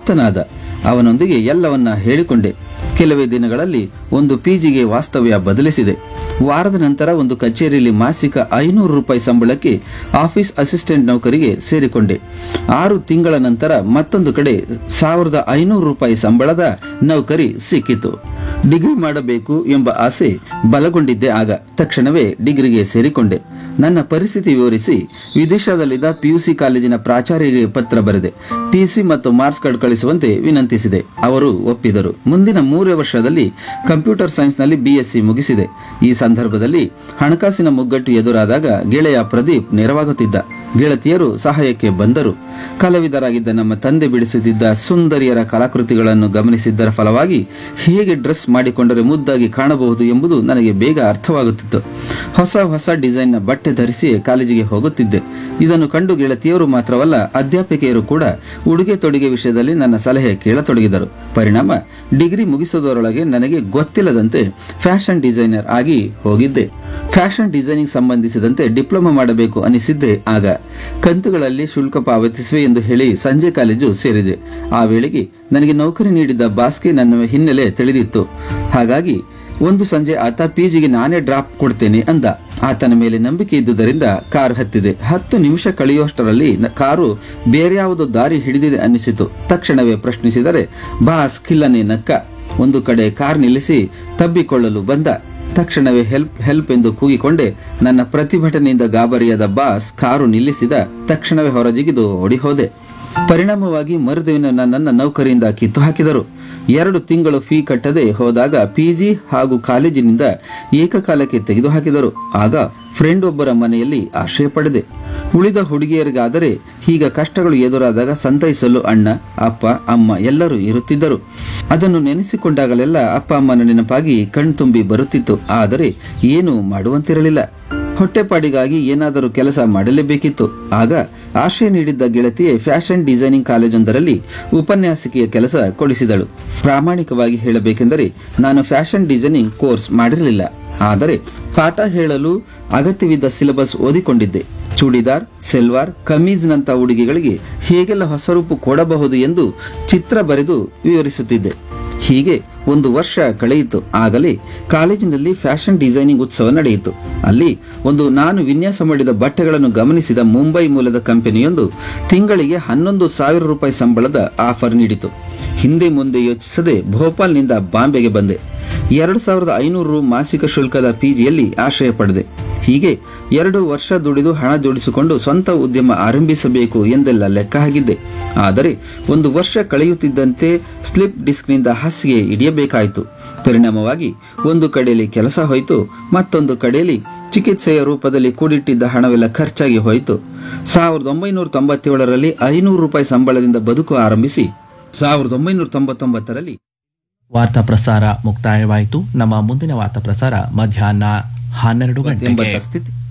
ತೃಪ್ತನಾದ ಅವನೊಂದಿಗೆ ಎಲ್ಲವನ್ನ ಹೇಳಿಕೊಂಡೆ ಕೆಲವೇ ದಿನಗಳಲ್ಲಿ ಒಂದು ಪಿಜಿಗೆ ವಾಸ್ತವ್ಯ ಬದಲಿಸಿದೆ ವಾರದ ನಂತರ ಒಂದು ಕಚೇರಿಯಲ್ಲಿ ಮಾಸಿಕ ಐನೂರು ರೂಪಾಯಿ ಸಂಬಳಕ್ಕೆ ಆಫೀಸ್ ಅಸಿಸ್ಟೆಂಟ್ ನೌಕರಿಗೆ ಸೇರಿಕೊಂಡೆ ಆರು ತಿಂಗಳ ನಂತರ ಮತ್ತೊಂದು ಕಡೆ ಸಾವಿರದ ಐನೂರು ರೂಪಾಯಿ ಸಂಬಳದ ನೌಕರಿ ಸಿಕ್ಕಿತು ಡಿಗ್ರಿ ಮಾಡಬೇಕು ಎಂಬ ಆಸೆ ಬಲಗೊಂಡಿದ್ದೆ ಆಗ ತಕ್ಷಣವೇ ಡಿಗ್ರಿಗೆ ಸೇರಿಕೊಂಡೆ ನನ್ನ ಪರಿಸ್ಥಿತಿ ವಿವರಿಸಿ ವಿದೇಶದಲ್ಲಿದ್ದ ಪಿಯುಸಿ ಕಾಲೇಜಿನ ಪ್ರಾಚಾರ್ಯರಿಗೆ ಪತ್ರ ಬರೆದೆ ಟಿಸಿ ಮತ್ತು ಮಾರ್ಕ್ಸ್ ಕಾರ್ಡ್ ಕಳಿಸುವಂತೆ ವಿನಂತಿಸಿದೆ ಅವರು ಒಪ್ಪಿದರು ಮುಂದಿನ ಮೂರೇ ವರ್ಷದಲ್ಲಿ ಕಂಪ್ಯೂಟರ್ ಸೈನ್ಸ್ನಲ್ಲಿ ಬಿಎಸ್ಸಿ ಮುಗಿಸಿದೆ ಈ ಸಂದರ್ಭದಲ್ಲಿ ಹಣಕಾಸಿನ ಮುಗ್ಗಟ್ಟು ಎದುರಾದಾಗ ಗೆಳೆಯ ಪ್ರದೀಪ್ ನೆರವಾಗುತ್ತಿದ್ದ ಗೆಳತಿಯರು ಸಹಾಯಕ್ಕೆ ಬಂದರು ಕಲಾವಿದರಾಗಿದ್ದ ನಮ್ಮ ತಂದೆ ಬಿಡಿಸುತ್ತಿದ್ದ ಸುಂದರಿಯರ ಕಲಾಕೃತಿಗಳನ್ನು ಗಮನಿಸಿದ್ದರ ಫಲವಾಗಿ ಹೇಗೆ ಡ್ರೆಸ್ ಮಾಡಿಕೊಂಡರೆ ಮುದ್ದಾಗಿ ಕಾಣಬಹುದು ಎಂಬುದು ನನಗೆ ಬೇಗ ಅರ್ಥವಾಗುತ್ತಿತ್ತು ಹೊಸ ಹೊಸ ಡಿಸೈನ್ನ ಬಟ್ಟೆ ಧರಿಸಿ ಕಾಲೇಜಿಗೆ ಹೋಗುತ್ತಿದ್ದೆ ಇದನ್ನು ಕಂಡು ಗೆಳತಿಯರು ಮಾತ್ರವಲ್ಲ ಅಧ್ಯಾಪಕಿಯರು ಕೂಡ ಉಡುಗೆ ತೊಡುಗೆ ವಿಷಯದಲ್ಲಿ ನನ್ನ ಸಲಹೆ ಕೇಳತೊಡಗಿದರು ಪರಿಣಾಮ ಡಿಗ್ರಿ ಮುಗಿಸುವುದರೊಳಗೆ ನನಗೆ ಗೊತ್ತಿಲ್ಲದಂತೆ ಫ್ಯಾಷನ್ ಡಿಸೈನರ್ ಆಗಿ ಹೋಗಿದ್ದೆ ಫ್ಯಾಷನ್ ಡಿಸೈನಿಂಗ್ ಸಂಬಂಧಿಸಿದಂತೆ ಡಿಪ್ಲೊಮಾ ಮಾಡಬೇಕು ಅನಿಸಿದ್ದೆ ಆಗ ಕಂತುಗಳಲ್ಲಿ ಶುಲ್ಕ ಪಾವತಿಸುವೆ ಎಂದು ಹೇಳಿ ಸಂಜೆ ಕಾಲೇಜು ಸೇರಿದೆ ಆ ವೇಳೆಗೆ ನನಗೆ ನೌಕರಿ ನೀಡಿದ್ದ ಬಾಸ್ಗೆ ನನ್ನ ಹಿನ್ನೆಲೆ ತಿಳಿದಿತ್ತು ಹಾಗಾಗಿ ಒಂದು ಸಂಜೆ ಆತ ಪಿಜಿಗೆ ನಾನೇ ಡ್ರಾಪ್ ಕೊಡ್ತೇನೆ ಅಂದ ಆತನ ಮೇಲೆ ನಂಬಿಕೆ ಇದ್ದುದರಿಂದ ಕಾರ್ ಹತ್ತಿದೆ ಹತ್ತು ನಿಮಿಷ ಕಳೆಯುವಷ್ಟರಲ್ಲಿ ನ- ಕಾರು ಬೇರ್ಯಾವುದೋ ದಾರಿ ಹಿಡಿದಿದೆ ಅನ್ನಿಸಿತು ತಕ್ಷಣವೇ ಪ್ರಶ್ನಿಸಿದರೆ ಬಾಸ್ ಕಿಲ್ಲನೆ ನಕ್ಕ ಒಂದು ಕಡೆ ಕಾರ್ ನಿಲ್ಲಿಸಿ ತಬ್ಬಿಕೊಳ್ಳಲು ಬಂದ ತಕ್ಷಣವೇ ಹೆಲ್ಪ್ ಹೆಲ್ಪ್ ಎಂದು ಕೂಗಿಕೊಂಡೆ ನನ್ನ ಪ್ರತಿಭಟನೆಯಿಂದ ಗಾಬರಿಯಾದ ಬಾಸ್ ಕಾರು ನಿಲ್ಲಿಸಿದ ತಕ್ಷಣವೇ ಹೊರಜಿಗಿದು ಓಡಿ ಹೋದೆ ಪರಿಣಾಮವಾಗಿ ಮರುದಿನ ನನ್ನನ್ನು ನೌಕರಿಯಿಂದ ಕಿತ್ತು ಹಾಕಿದರು ಎರಡು ತಿಂಗಳು ಫೀ ಕಟ್ಟದೆ ಹೋದಾಗ ಪಿಜಿ ಹಾಗೂ ಕಾಲೇಜಿನಿಂದ ಏಕಕಾಲಕ್ಕೆ ತೆಗೆದುಹಾಕಿದರು ಆಗ ಫ್ರೆಂಡ್ ಒಬ್ಬರ ಮನೆಯಲ್ಲಿ ಆಶ್ರಯ ಪಡೆದೆ ಉಳಿದ ಹುಡುಗಿಯರಿಗಾದರೆ ಹೀಗ ಕಷ್ಟಗಳು ಎದುರಾದಾಗ ಸಂತೈಸಲು ಅಣ್ಣ ಅಪ್ಪ ಅಮ್ಮ ಎಲ್ಲರೂ ಇರುತ್ತಿದ್ದರು ಅದನ್ನು ನೆನೆಸಿಕೊಂಡಾಗಲೆಲ್ಲ ಅಪ್ಪ ಅಮ್ಮನ ನೆನಪಾಗಿ ಕಣ್ತುಂಬಿ ಬರುತ್ತಿತ್ತು ಆದರೆ ಏನೂ ಮಾಡುವಂತಿರಲಿಲ್ಲ ಹೊಟ್ಟೆಪಾಡಿಗಾಗಿ ಏನಾದರೂ ಕೆಲಸ ಮಾಡಲೇಬೇಕಿತ್ತು ಆಗ ಆಶ್ರಯ ನೀಡಿದ್ದ ಗೆಳತಿಯೇ ಫ್ಯಾಷನ್ ಡಿಸೈನಿಂಗ್ ಕಾಲೇಜೊಂದರಲ್ಲಿ ಉಪನ್ಯಾಸಕಿಯ ಕೆಲಸ ಕೊಡಿಸಿದಳು ಪ್ರಾಮಾಣಿಕವಾಗಿ ಹೇಳಬೇಕೆಂದರೆ ನಾನು ಫ್ಯಾಷನ್ ಡಿಸೈನಿಂಗ್ ಕೋರ್ಸ್ ಮಾಡಿರಲಿಲ್ಲ ಆದರೆ ಪಾಠ ಹೇಳಲು ಅಗತ್ಯವಿದ್ದ ಸಿಲೆಬಸ್ ಓದಿಕೊಂಡಿದ್ದೆ ಚೂಡಿದಾರ್ ಸೆಲ್ವಾರ್ ಕಮೀಜ್ನಂಥ ಉಡುಗೆಗಳಿಗೆ ಹೇಗೆಲ್ಲ ಹೊಸ ರೂಪು ಕೊಡಬಹುದು ಎಂದು ಚಿತ್ರ ಬರೆದು ವಿವರಿಸುತ್ತಿದ್ದೆ ಹೀಗೆ ಒಂದು ವರ್ಷ ಕಳೆಯಿತು ಆಗಲೇ ಕಾಲೇಜಿನಲ್ಲಿ ಫ್ಯಾಷನ್ ಡಿಸೈನಿಂಗ್ ಉತ್ಸವ ನಡೆಯಿತು ಅಲ್ಲಿ ಒಂದು ನಾನು ವಿನ್ಯಾಸ ಮಾಡಿದ ಬಟ್ಟೆಗಳನ್ನು ಗಮನಿಸಿದ ಮುಂಬೈ ಮೂಲದ ಕಂಪನಿಯೊಂದು ತಿಂಗಳಿಗೆ ಹನ್ನೊಂದು ಸಾವಿರ ರೂಪಾಯಿ ಸಂಬಳದ ಆಫರ್ ನೀಡಿತು ಹಿಂದೆ ಮುಂದೆ ಯೋಚಿಸದೆ ಭೋಪಾಲ್ನಿಂದ ಬಾಂಬೆಗೆ ಬಂದೆ ಎರಡು ಸಾವಿರದ ಐನೂರು ರು ಮಾಸಿಕ ಶುಲ್ಕದ ಪಿಜಿಯಲ್ಲಿ ಆಶ್ರಯ ಪಡೆದೆ ಹೀಗೆ ಎರಡು ವರ್ಷ ದುಡಿದು ಹಣ ಜೋಡಿಸಿಕೊಂಡು ಸ್ವಂತ ಉದ್ಯಮ ಆರಂಭಿಸಬೇಕು ಎಂದೆಲ್ಲ ಲೆಕ್ಕ ಹಾಕಿದ್ದೆ ಆದರೆ ಒಂದು ವರ್ಷ ಕಳೆಯುತ್ತಿದ್ದಂತೆ ಸ್ಲಿಪ್ ಡಿಸ್ಕ್ನಿಂದ ಹಾಸಿಗೆ ಹಿಡಿಯಬೇಕಾಯಿತು ಪರಿಣಾಮವಾಗಿ ಒಂದು ಕಡೆಯಲ್ಲಿ ಕೆಲಸ ಹೋಯಿತು ಮತ್ತೊಂದು ಕಡೆಯಲ್ಲಿ ಚಿಕಿತ್ಸೆಯ ರೂಪದಲ್ಲಿ ಕೂಡಿಟ್ಟಿದ್ದ ಹಣವೆಲ್ಲ ಖರ್ಚಾಗಿ ಹೋಯಿತು ಸಾವಿರದ ಒಂಬೈನೂರ ತೊಂಬತ್ತೇಳರಲ್ಲಿ ಐನೂರು ರೂಪಾಯಿ ಸಂಬಳದಿಂದ ಬದುಕು ಆರಂಭಿಸಿ ಸಾವಿರದ ಒಂಬೈನೂರ ತೊಂಬತ್ತೊಂಬತ್ತರಲ್ಲಿ ವಾರ್ತಾ ಪ್ರಸಾರ ಮುಕ್ತಾಯವಾಯಿತು ನಮ್ಮ ಮುಂದಿನ ವಾರ್ತಾ ಪ್ರಸಾರ ಮಧ್ಯಾಹ್ನ ಹನ್ನೆರಡು ಗಂಟೆಗೆ ಎಂಬತ್ತ ಸ್ಥಿತಿ